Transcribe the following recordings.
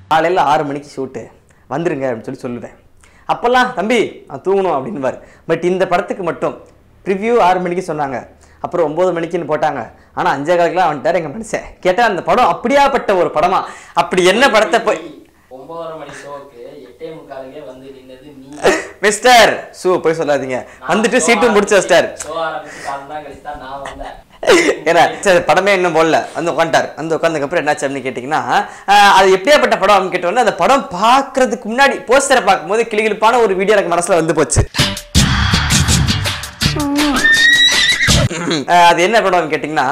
காலையில் ஆறு மணிக்கு ஷூட்டு வந்துருங்க அப்படின்னு சொல்லி சொல்லுவேன் அப்போல்லாம் தம்பி நான் தூங்கணும் அப்படின்பார் பட் இந்த படத்துக்கு மட்டும் ப்ரிவ்யூ ஆறு மணிக்கு சொன்னாங்க அப்புறம் ஒம்பது மணிக்குன்னு போட்டாங்க ஆனால் அஞ்சே காலக்குலாம் வந்துட்டார் எங்கள் மனுஷன் கேட்டால் அந்த படம் அப்படியாப்பட்ட ஒரு படமா அப்படி என்ன படத்தை போய் ஒன்பதரை மணி ஷோக்கு எட்டே முக்காலுக்கே வந்து நின்னது நீ மிஸ்டர் சூ போய் சொல்லாதீங்க வந்துட்டு சீட்டும் முடிச்சு வச்சிட்டார் ஷோ ஆரம்பிச்சு கால் தான் கழிச்சு தான் நான் வந்தேன் ஏன்னா சரி படமே இன்னும் போடல வந்து உட்காந்துட்டார் வந்து உட்காந்ததுக்கப்புறம் என்னாச்சு அப்படின்னு கேட்டிங்கன்னா ஆஹ், அது எப்படியாப்பட்ட படம் அப்படின்னு கேட்டோன்னா அந்த படம் பார்க்கறதுக்கு முன்னாடி போஸ்டரை பார்க்கும்போது கிளிகிழிப்பான ஒரு வீடியோ எனக்கு மனசுல வந்து போச்சு ஆஹ், அது என்ன படம் அப்படின்னு கேட்டிங்கன்னா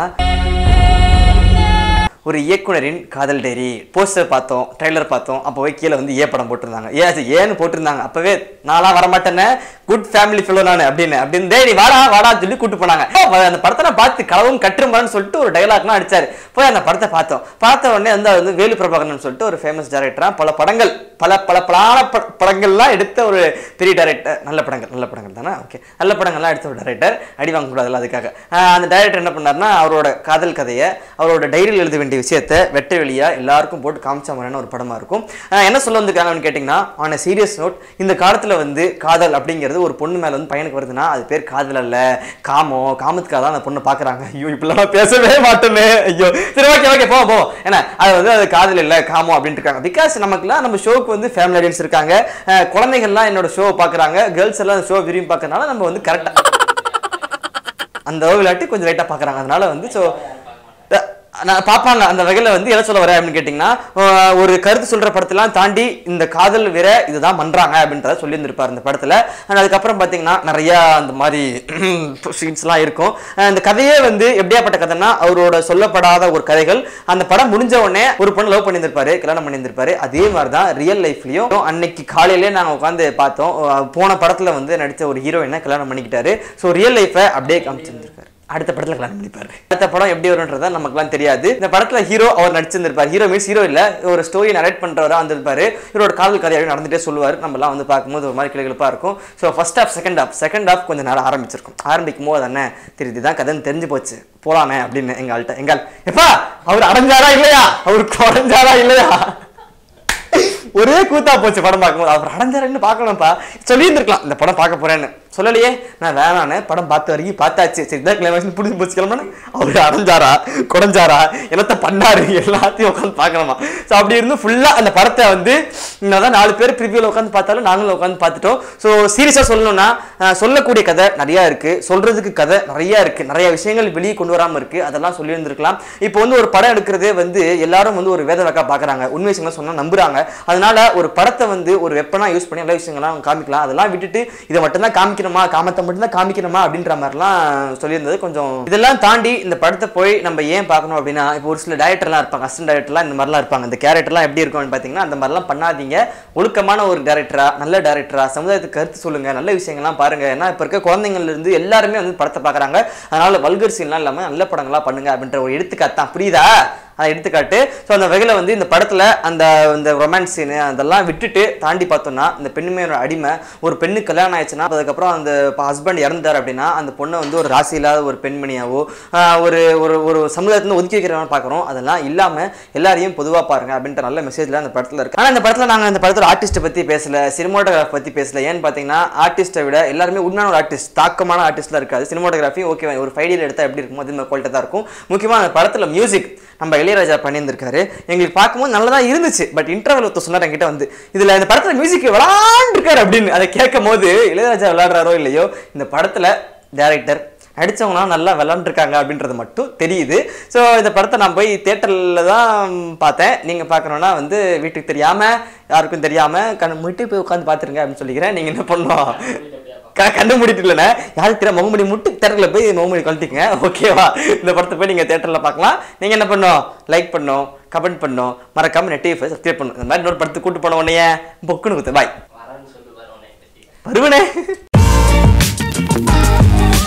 ஒரு இயக்குனரின் காதல் டைரி போஸ்டர் பார்த்தோம் ட்ரைலர் பார்த்தோம் அப்போ போய் கீழே வந்து ஏ படம் போட்டிருந்தாங்க ஏ அது ஏன்னு போட்டிருந்தாங்க அப்பவே நான்லாம் வரமாட்டேன்னு குட் ஃபேமிலி ஃபிலோ நான் அப்படின்னு அப்படின்னு டேய் நீ வாடா வாடான்னு சொல்லி கூட்டு போனாங்க அப்ப அந்த படத்தை நான் பார்த்து களவும் கட்டுருமான்னு சொல்லிட்டு ஒரு டைலாக்லாம் அடிச்சாரு போய் அந்த படத்தை பார்த்தோம் பார்த்த உடனே வந்து அது வந்து வேலு பிரபாகரன் சொல்லிட்டு ஒரு ஃபேமஸ் டைரக்டரா பல படங்கள் பல பல பலான ப- படங்கள்லாம் எடுத்த ஒரு பெரிய டைரக்டர் நல்ல படங்கள் நல்ல படங்கள் தானே ஓகே நல்ல படங்கள்லாம் எடுத்த ஒரு டைரக்டர் அடி வாங்கக்கூடாதுல்ல அதுக்காக ஆஹ் அந்த டைரக்டர் என்ன பண்ணாருன்னா அவரோட காதல் கதையை அவரோட டைரியில் எழுத வேண்டிய விஷயத்தை வெட்ட வெளியா எல்லாருக்கும் போட்டு காமிச்ச மாதிரியான ஒரு படமா இருக்கும் ஆஹ் என்ன சொல்ல வந்திருக்காங்கன்னு கேட்டிங்கன்னா ஆன் சீரியஸ் நோட் இந்த காலத்துல வந்து காதல் அப்படிங்கிறது ஒரு பொண்ணு மேல வந்து பையனுக்கு வருதுன்னா அது பேர் காதல் அல்ல காமம் காமத்துக்காக தான் அந்த பொண்ணை பார்க்கறாங்க ஐயோ இப்படிலாம் பேசவே மாட்டேனே ஐயோ சரி ஓகே ஓகே போ போ ஏன்னா அது வந்து அது காதல் இல்லை காமம் அப்படின்ட்டு இருக்காங்க பிகாஸ் நமக்குலாம் நம்ம ஷோக்கு வந்து ஃபேமிலி ஆடியன்ஸ் இருக்காங்க அஹ் குழந்தைகள்லாம் என்னோட ஷோவை பார்க்குறாங்க கேர்ள்ஸ் எல்லாம் ஷோ விரும்பி பார்க்கறதுனால நம்ம வந்து கரெக்டாக அந்த விளையாட்டு கொஞ்சம் லைட்டாக பார்க்குறாங்க அதனால வந்து ஸோ நான் பார்ப்பாங்க அந்த வகையில் வந்து என்ன சொல்ல வரேன் அப்படின்னு கேட்டிங்கன்னா அஹ் ஒரு கருத்து சொல்கிற படத்தெல்லாம் தாண்டி இந்த காதல் விர இதுதான் பண்ணுறாங்க அப்படின்றத சொல்லியிருந்திருப்பார் இந்த படத்தில் அண்ட் அதுக்கப்புறம் பார்த்தீங்கன்னா நிறையா அந்த மாதிரி சீன்ஸ்லாம் இருக்கும் அஹ் இந்த கதையே வந்து எப்படியாப்பட்ட கதைன்னா அவரோட சொல்லப்படாத ஒரு கதைகள் அந்த படம் முடிஞ்ச உடனே ஒரு பொண்ணு லவ் பண்ணியிருந்திருப்பாரு கல்யாணம் பண்ணியிருந்திருப்பாரு அதே மாதிரி தான் ரியல் லைஃப்லையும் அன்னைக்கு காலையிலே நாங்கள் உட்காந்து பார்த்தோம் அஹ் போன படத்தில் வந்து நடித்த ஒரு ஹீரோயினை கல்யாணம் பண்ணிக்கிட்டாரு ஸோ ரியல் லைஃப்பை அப்படியே காமிச்சிருந்திருக்காரு அடுத்த படத்துல கல்யாணம் பண்ணிப்பாரு அடுத்த படம் எப்படி வரும்ன்றதா நமக்குலாம் தெரியாது இந்த படத்துல ஹீரோ அவர் நடிச்சிருந்திருப்பார் ஹீரோ மீன்ஸ் ஹீரோ இல்ல ஒரு ஸ்டோரி நரேட் பண்றவரா வந்திருப்பாரு இவரோட காதல் கதையாவே நடந்துட்டே சொல்லுவார் நம்மலாம் வந்து பார்க்கும்போது ஒரு மாதிரி கிளிகளுப்பா இருக்கும் so first half second half second half கொஞ்சம் நேரம் ஆரம்பிச்சிருக்கும் ஆரம்பிக்கும் போது தானே தெரியுது இதுதான் கதைன்னு தெரிஞ்சு போச்சு போலாமே அப்படின்னு எங்க ஆள்கிட்ட எங்கால் எப்பா அவர் அடைஞ்சாரா இல்லையா அவர் குறைஞ்சாரா இல்லையா ஒரே கூத்தா போச்சு படம் பார்க்கும்போது அவர் அடைஞ்சாருன்னு பார்க்கணும்ப்பா சொல்லியிருந்திருக்கலாம் இந்த படம் பார்க்க போறேன்னு சொல்லலையே நான் வேணான்னு படம் பார்த்த வரைக்கும் பார்த்தாச்சு சரி இதான் கிளைமேக்ஸ் பிடிச்சி போச்சு கிளம்புனா அவர் அடைஞ்சாரா குறைஞ்சாரா என்னத்த பண்ணாரு எல்லாத்தையும் உட்காந்து பார்க்கணுமா ஸோ அப்படி இருந்து ஃபுல்லாக அந்த படத்தை வந்து தான் நாலு பேர் ப்ரிவியூவில் உட்காந்து பார்த்தாலும் நாங்களும் உட்காந்து பார்த்துட்டோம் ஸோ சீரியஸாக சொல்லணும்னா அஹ், சொல்லக்கூடிய கதை நிறையா இருக்கு சொல்றதுக்கு கதை நிறையா இருக்கு நிறைய விஷயங்கள் வெளியே கொண்டு வராமல் இருக்கு அதெல்லாம் சொல்லியிருந்திருக்கலாம் இப்போ வந்து ஒரு படம் எடுக்கிறதே வந்து எல்லாரும் வந்து ஒரு வேத வாக்கா பார்க்குறாங்க உண்மை விஷயங்களை சொன்னால் நம்புறாங்க அதனால ஒரு படத்தை வந்து ஒரு வெப்பனா யூஸ் பண்ணி எல்லா விஷயங்கள்லாம் காமிக்கலாம் அதெல்லாம் விட்டுட்டு இதை மட்டும்தான் காமிக்கணுமா காமத்தை மட்டும்தான் காமிக்கணுமா அப்படின்ற மாதிரிலாம் சொல்லியிருந்தது கொஞ்சம் இதெல்லாம் தாண்டி இந்த படத்தை போய் நம்ம ஏன் பார்க்கணும் அப்படின்னா இப்போ ஒரு சில டேரக்டர்லாம் இருப்பாங்க அசிஸ்டன்ட் டேரக்டர்லாம் இந்த மாதிரிலாம் இருப்பாங்க இந்த கேரக்டர்லாம் எப்படி இருக்கும்னு பார்த்தீங்கன்னா அந்த மாதிரிலாம் பண்ணாதீங்க ஒழுக்கமான ஒரு டேரக்டரா நல்ல டேரக்டரா சமுதாயத்துக்கு கருத்து சொல்லுங்க நல்ல விஷயங்கள்லாம் பாருங்க ஏன்னா இப்போ இருக்க குழந்தைங்கள்ல இருந்து எல்லாருமே வந்து படத்தை பார்க்குறாங்க அதனால வல்கர் சீன்லாம் இல்லாமல் நல்ல படங்களா பண்ணுங்க அப்படின்ற ஒரு எடுத்துக்காட்டு புரியுதா அதை எடுத்துக்காட்டு ஸோ அந்த வகையில் வந்து இந்த படத்தில் அந்த இந்த ரொமான்ஸ் சீனு அதெல்லாம் விட்டுட்டு தாண்டி பார்த்தோம்னா இந்த பெண்மையோட அடிமை ஒரு பெண்ணுக்கு கல்யாணம் ஆயிடுச்சுன்னா அதுக்கப்புறம் அந்த ஹஸ்பண்ட் இறந்துட்டார் அப்படின்னா அந்த பொண்ணை வந்து ஒரு ராசி இல்லாத ஒரு பெண்மணியாவோ ஆஹ் ஒரு ஒரு ஒரு சமுதாயத்துல ஒதுக்கி வைக்கிறவங்க பார்க்குறோம் அதெல்லாம் இல்லாமல் எல்லாரையும் பொதுவாக பாருங்க அப்படின்ற நல்ல மெசேஜில் அந்த படத்தில் இருக்கு ஆனால் இந்த படத்தில் நாங்கள் இந்த படத்தில் ஆர்டிஸ்ட்டை பற்றி பேசல சினிமாட்டோகிராஃப் பற்றி பேசல ஏன்னு பார்த்தீங்கன்னா ஆர்டிஸ்ட்டை விட எல்லாருமே உண்மையான ஒரு ஆர்டிஸ்ட் தாக்கமான ஆர்டிஸ்ட்லாம் இருக்காது சினிமாட்டோகிராஃபி ஓகே ஒரு ஃபைடியில் எடுத்தால் எப்படி இருக்குமோ அதே மாதிரி குவாலிட்டி தான் இருக்கும் முக்கியமாக அந்த படத்தில் மியூசிக் நம்ம இளையராஜா பண்ணியிருந்திருக்காரு எங்களுக்கு பார்க்கும்போது நல்லதா இருந்துச்சு பட் இன்டர்வல் ஒருத்தர் சொன்னார் என்கிட்ட வந்து இதுல இந்த படத்துல மியூசிக் விளாண்டுருக்காரு அப்படின்னு அதை கேட்கும் போது இளையராஜா விளையாடுறாரோ இல்லையோ இந்த படத்துல டேரக்டர் நடிச்சவங்களாம் நல்லா விளாண்டுருக்காங்க அப்படின்றது மட்டும் தெரியுது ஸோ இந்த படத்தை நான் போய் தேட்டரில் தான் பார்த்தேன் நீங்கள் பார்க்கணுன்னா வந்து வீட்டுக்கு தெரியாமல் யாருக்கும் தெரியாமல் கண் முட்டி போய் உட்காந்து பார்த்துருங்க அப்படின்னு சொல்லிக்கிறேன் நீங்கள் என்ன பண்ணணும் க- கண்ணு மூடிட்டு இல்லைண்ணே யாருக்கு தெரியும் முகமுடி முட்டு தேட்டரில் போய் முகமுடி கழட்டிக்கங்க ஓகேவா இந்த படத்தை போய் நீங்கள் தேட்டரில் பார்க்கலாம் நீங்கள் என்ன பண்ணணும் லைக் பண்ணணும் கமெண்ட் பண்ணணும் மறக்காம நெட்டிஃபை சப்ஸ்கிரைப் பண்ணணும் இந்த மாதிரி இன்னொரு படத்துக்கு கூட்டு போன உடனே பொக்குன்னு குத்து பாய் வரேன்னு சொல்லு வர உன்னை பத்தி வருவனே